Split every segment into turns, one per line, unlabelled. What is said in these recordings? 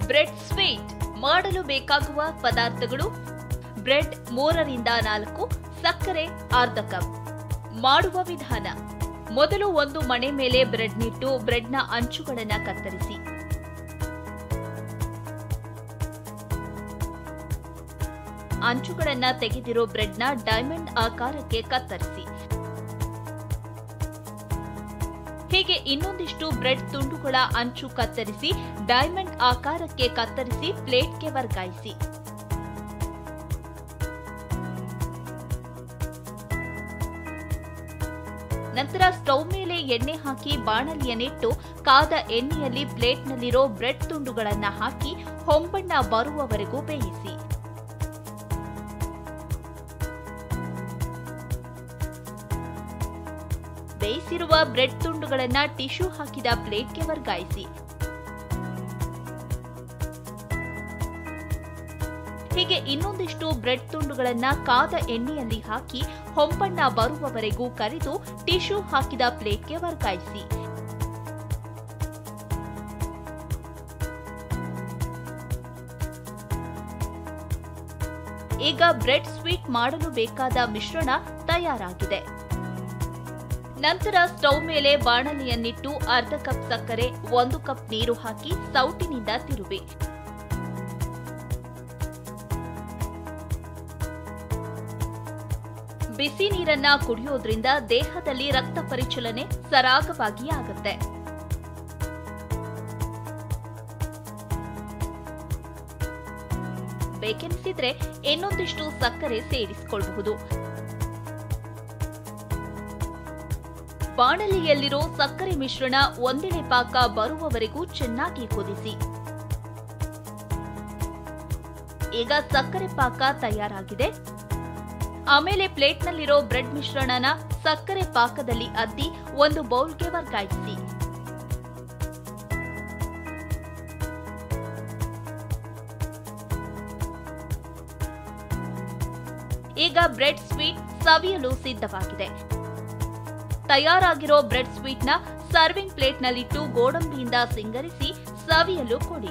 bread sweet ಮಾಡಲು ಬೇಕಾಗುವ ಪದಾರ್ಥಗಳು ಬ್ರೆಡ್ ಮೂರರಿಂದ ನಾಲ್ಕು ಸಕ್ಕರೆ ಅರ್ಧ ಕಪ್ ಮಾಡುವ ವಿಧಾನ ಮೊದಲು ಒಂದು ಮಣೆ ಮೇಲೆ ಬ್ರೆಡ್ನಿಟ್ಟು ಬ್ರೆಡ್ನ ಅಂಚುಗಳನ್ನು ಕತ್ತರಿಸಿ ಅಂಚುಗಳನ್ನ ತೆಗೆದಿರೋ ಬ್ರೆಡ್ನ ಡೈಮಂಡ್ ಆಕಾರಕ್ಕೆ ಕತ್ತರಿಸಿ ಹೀಗೆ ಇನ್ನೊಂದಿಷ್ಟು ಬ್ರೆಡ್ ತುಂಡುಗಳ ಅಂಚು ಕತ್ತರಿಸಿ ಡೈಮಂಡ್ ಆಕಾರಕ್ಕೆ ಕತ್ತರಿಸಿ ಪ್ಲೇಟ್ಗೆ ವರ್ಗಾಯಿಸಿ ನಂತರ ಸ್ಟವ್ ಮೇಲೆ ಎಣ್ಣೆ ಹಾಕಿ ಬಾಣಲಿಯನ್ನಿಟ್ಟು ಕಾದ ಎಣ್ಣೆಯಲ್ಲಿ ಪ್ಲೇಟ್ನಲ್ಲಿರೋ ಬ್ರೆಡ್ ತುಂಡುಗಳನ್ನ ಹಾಕಿ ಹೊಂಬಣ್ಣ ಬರುವವರೆಗೂ ಬೇಯಿಸಿ ಬೇಯಿಸಿರುವ ಬ್ರೆಡ್ ತುಂಡುಗಳನ್ನ ಟಿಶ್ಯೂ ಹಾಕಿದ ಪ್ಲೇಟ್ಗೆ ವರ್ಗಾಯಿಸಿ ಹೀಗೆ ಇನ್ನೊಂದಿಷ್ಟು ಬ್ರೆಡ್ ತುಂಡುಗಳನ್ನ ಕಾದ ಎಣ್ಣೆಯಲ್ಲಿ ಹಾಕಿ ಹೊಂಬಣ್ಣ ಬರುವವರೆಗೂ ಕರಿದು ಟಿಶ್ಯೂ ಹಾಕಿದ ಪ್ಲೇಟ್ಗೆ ವರ್ಗಾಯಿಸಿ ಈಗ ಬ್ರೆಡ್ ಸ್ವೀಟ್ ಮಾಡಲು ಬೇಕಾದ ಮಿಶ್ರಣ ತಯಾರಾಗಿದೆ ನಂತರ ಸ್ಟವ್ ಮೇಲೆ ಬಾಣಲಿಯನ್ನಿಟ್ಟು ಅರ್ಧ ಕಪ್ ಸಕ್ಕರೆ ಒಂದು ಕಪ್ ನೀರು ಹಾಕಿ ಸೌಟಿನಿಂದ ತಿರುವಿ ಬಿಸಿ ನೀರನ್ನ ಕುಡಿಯೋದ್ರಿಂದ ದೇಹದಲ್ಲಿ ರಕ್ತ ಪರಿಚಲನೆ ಸರಾಗವಾಗಿ ಆಗುತ್ತೆ ಬೇಕೆನಿಸಿದ್ರೆ ಇನ್ನೊಂದಿಷ್ಟು ಸಕ್ಕರೆ ಸೇರಿಸಿಕೊಳ್ಳಬಹುದು ಬಾಣಲಿಯಲ್ಲಿರೋ ಸಕ್ಕರೆ ಮಿಶ್ರಣ ಒಂದೆಳೆ ಪಾಕ ಬರುವವರೆಗೂ ಚೆನ್ನಾಗಿ ಕುದಿಸಿ ಈಗ ಸಕ್ಕರೆ ಪಾಕ ತಯಾರಾಗಿದೆ ಆಮೇಲೆ ಪ್ಲೇಟ್ನಲ್ಲಿರೋ ಬ್ರೆಡ್ ಮಿಶ್ರಣನ ಸಕ್ಕರೆ ಪಾಕದಲ್ಲಿ ಅದ್ದಿ ಒಂದು ಬೌಲ್ಗೆ ವರ್ಗಾಯಿಸಿ ಈಗ ಬ್ರೆಡ್ ಸ್ವೀಟ್ ಸವಿಯಲು ಸಿದ್ಧವಾಗಿದೆ ತಯಾರಾಗಿರೋ ಬ್ರೆಡ್ ಸ್ವೀಟ್ನ ಸರ್ವಿಂಗ್ ಪ್ಲೇಟ್ನಲ್ಲಿಟ್ಟು ಗೋಡಂಬಿಯಿಂದ ಸಿಂಗರಿಸಿ ಸವಿಯಲು ಕೊಡಿ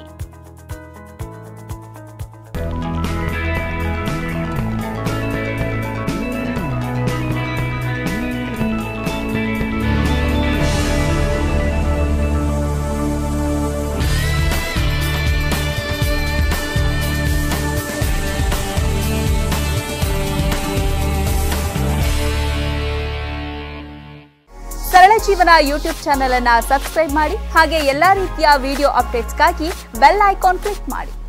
ಸರಳ ಜೀವನ ಯೂಟ್ಯೂಬ್ ಚಾನೆಲ್ ಅನ್ನ ಸಬ್ಸ್ಕ್ರೈಬ್ ಮಾಡಿ ಹಾಗೆ ಎಲ್ಲಾ ರೀತಿಯ ವಿಡಿಯೋ ಅಪ್ಡೇಟ್ಸ್ಗಾಗಿ ಬೆಲ್ ಐಕಾನ್ ಕ್ಲಿಕ್ ಮಾಡಿ